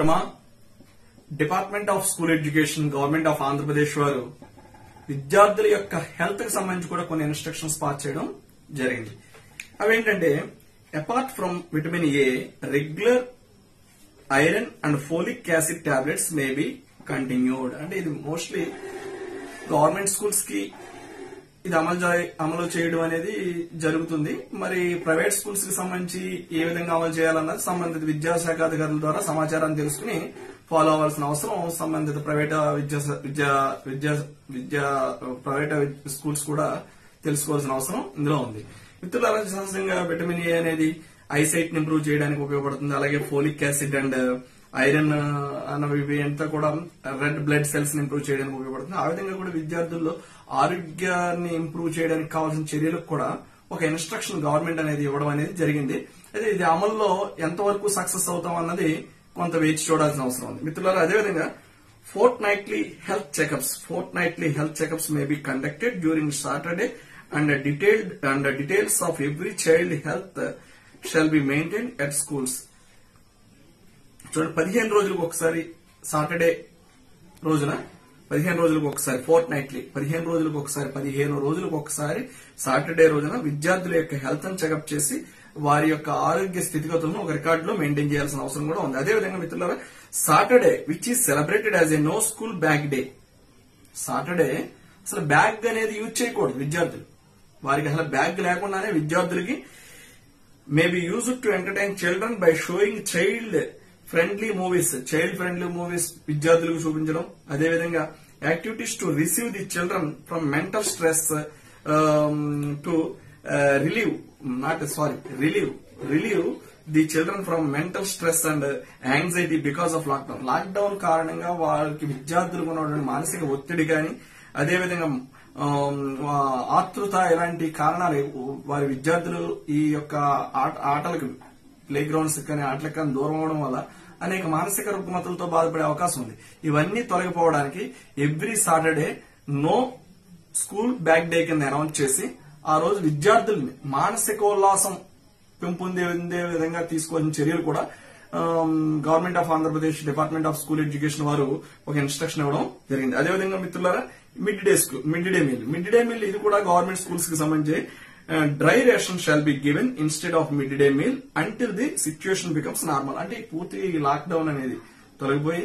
మిత్రమా department of school education government of Andhra Pradesh వారు విద్యార్థుల యొక్క హెల్త్ కి సంబంధించి కూడా కొన్ని ఇన్స్ట్రక్షన్స్ పాస్ చేయడం జరిగింది అవేంటంటే apart from vitamin A regular iron and folic acid tablets may be continued అంటే ఇది మోస్ట్లీ గవర్నమెంట్ స్కూల్స్ కి ఇది అమలు జా- అమలు చేయడం అనేది జరుగుతుంది మరి ప్రైవేట్ స్కూల్స్ కి సంబంధించి ఏ విధంగా అమలు చేయాలన్నది సంబంధిత విద్యాశాఖ అధికారుల ద్వారా సమాచారాన్ని తెలుసుకుని ఫాలో అవ్వాల్సిన అవసరం సంబంధిత ప్రైవేట్ విద్యా విద్యా విద్యా విద్యా ప్రైవేట్ స్కూల్స్ కూడా తెలుసుకోవాల్సిన అవసరం ఇందులో ఉంది మిత్రులారా సహజంగా విటమిన్ ఏ అనేది ఐసైట్ ని ఇంప్రూవ్ చేయడానికి ఉపయోగపడుతుంది అలాగే ఫోలిక్ యాసిడ్ అండ్ ఐరన్ అన్నవి ఇవి అంతా కూడా రెడ్ బ్లడ్ సెల్స్ ని ఇంప్రూవ్ చేయడానికి ఉపయోగపడుతుంది ఆ విధంగా కూడా విద్యార్థుల్లో ఆరోగ్యాన్ని ఇంప్రూవ్ చేయడానికి కావాల్సిన చర్యలకు కూడా ఒక ఇన్స్ట్రక్షన్ గవర్నమెంట్ అనేది ఇవ్వడం అనేది జరిగింది అయితే ఇది అమల్లో ఎంతవరకు సక్సెస్ అవుతాం అన్నది కొంత వేచి చూడాల్సిన అవసరం ఉంది మిత్రులారా అదేవిధంగా fortnightly health checkups fortnightly health checkups may be conducted during Saturday and detailed and details of every child health shall be maintain at schools చూడండి పదిహేను రోజులకు ఒకసారి సాటర్డే రోజున పదిహేను రోజులకు ఒకసారి ఫోర్ట్ నైట్లీ పదిహేను రోజులకు ఒకసారి పదిహేను రోజులకు ఒకసారి సాటర్డే రోజున విద్యార్థుల యొక్క హెల్త్ ని చెకప్ చేసి వారి యొక్క ఆరోగ్య స్థితిగతులను ఒక రికార్డులో మెయింటైన్ చేయాల్సిన అవసరం కూడా ఉంది అదేవిధంగా మిత్రులారా Saturday which is celebrated as a no school bag day Saturday అసలు బ్యాగ్ అనేది యూజ్ చేయకూడదు విద్యార్థులు వారికి అసలు బ్యాగ్ లేకుండానే విద్యార్థులకి maybe use to entertain children by showing child friendly movies child friendly movies విద్యార్థులకు చూపించడం అదేవిధంగా activities to receive the children from mental stress to relieve not sorry relieve relieve the children from mental stress and anxiety because of lockdown lockdown కారణంగా వారికి విద్యార్థులకు ఉన్నటువంటి మానసిక ఒత్తిడి కానీ అదేవిధంగా ఆమ్, ఆ, ఆతృత ఇలాంటి కారణాలు వారి విద్యార్థులు ఈ యొక్క ఆట- ఆటలకు ప్లే గ్రౌండ్స్ కానీ ఆటలకు కానీ దూరం అవడం వల్ల అనేక మానసిక రుగ్మతలతో బాధపడే అవకాశం ఉంది ఇవన్నీ తొలగిపోవడానికి every Saturday no school back day కింద అనౌన్స్ చేసి ఆ రోజు విద్యార్థుల్ని మానసికోల్లాసం పెంపొందే విధంగా తీసుకోవాల్సిన చర్యలు కూడా government of Andhra Pradesh department of school education వారు ఒక ఇన్స్ట్రక్షన్ ఇవ్వడం జరిగింది అదేవిధంగా మిత్రులారా mid day school mid day meal mid day meal ఇది కూడా గవర్నమెంట్ స్కూల్స్ కి సంబంధించి dry ration shall be given instead of mid day meal until the situation becomes normal అంటే ఈ పూర్తి లాక్డౌన్ అనేది తొలగిపోయి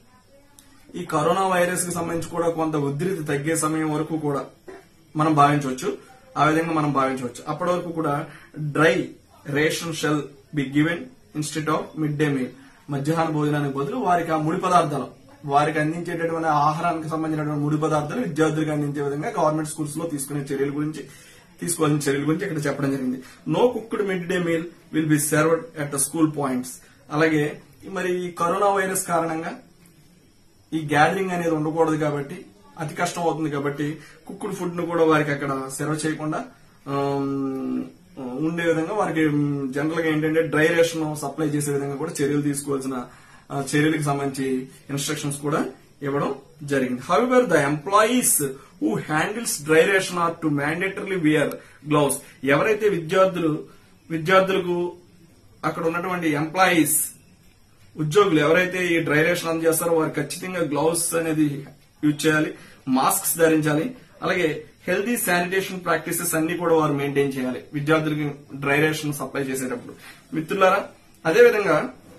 ఈ కరోనా వైరస్ కి సంబంధించి కూడా కొంత ఉధృతి తగ్గే సమయం వరకు కూడా మనం భావించవచ్చు ఆ విధంగా మనం భావించవచ్చు అప్పటి వరకు కూడా dry ration shall be given instead of mid day meal మధ్యాహ్న భోజనానికి బదులు వారికి ఆ ముడి పదార్థాలు వారికి అందించేటటువంటి ఆహారానికి సంబంధించినటువంటి ముడి పదార్థాలు విద్యార్థులకు అందించే విధంగా గవర్నమెంట్ స్కూల్స్ లో తీసుకునే చర్యల గురించి తీసుకోవాల్సిన చర్యల గురించి ఇక్కడ చెప్పడం జరిగింది no cooked mid day meal will be served at the school points అలాగే మరి ఈ కరోనా వైరస్ కారణంగా ఈ గ్యాదరింగ్ అనేది ఉండకూడదు కాబట్టి అతి కష్టం అవుతుంది కాబట్టి కుక్కుడు ఫుడ్ ను కూడా వారికి అక్కడ సర్వ్ చేయకుండా ఆమ్, ఉండే విధంగా వారికి జనరల్ గా ఏంటంటే డ్రై రేషన్ సప్లై చేసే విధంగా కూడా చర్యలు తీసుకోవాల్సిన ఆ, చర్యలకు సంబంధించి ఇన్స్ట్రక్షన్స్ కూడా ఇవ్వడం జరిగింది however the employees who handles dry ration are to mandatorily wear gloves ఎవరైతే విద్యార్థులు విద్యార్థులకు అక్కడ ఉన్నటువంటి ఎంప్లాయీస్ ఉద్యోగులు ఎవరైతే ఈ డ్రై రేషన్ అందజేస్తారో వారు ఖచ్చితంగా గ్లౌస్ అనేది యూజ్ చేయాలి మాస్క్స్ ధరించాలి అలాగే హెల్దీ శానిటేషన్ ప్రాక్టీసెస్ అన్ని కూడా వారు మెయింటైన్ చేయాలి విద్యార్థులకి డ్రై రేషన్ సప్లై చేసేటప్పుడు మిత్రులారా అదేవిధంగా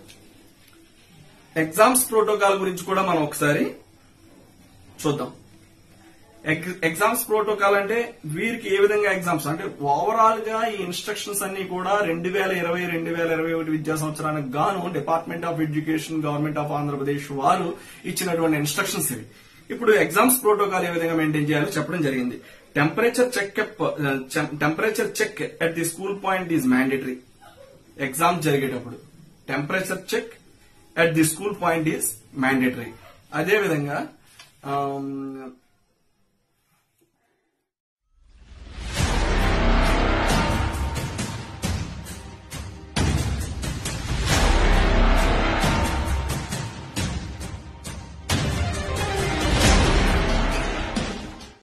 ఎగ్జామ్స్ ప్రోటోకాల్ గురించి కూడా మనం ఒకసారి చూద్దాం ఎగ్- ఎగ్జామ్స్ ప్రోటోకాల్ అంటే వీరికి ఏ విధంగా ఎగ్జామ్స్ అంటే ఓవరాల్ గా ఈ ఇన్స్ట్రక్షన్స్ అన్ని కూడా రెండు వేల ఇరవై రెండు వేల ఇరవై ఒకటి విద్యా సంవత్సరానికి గాను department of education government of Andhra Pradesh వారు ఇచ్చినటువంటి ఇన్స్ట్రక్షన్స్ ఇవి ఇప్పుడు ఎగ్జామ్స్ ప్రోటోకాల్ ఏ విధంగా మెయింటైన్ చేయాలో చెప్పడం జరిగింది temperature check temperature check at the school point is mandatory exam జరిగేటప్పుడు temperature check at the school point is mandatory అదేవిధంగా ఆమ్,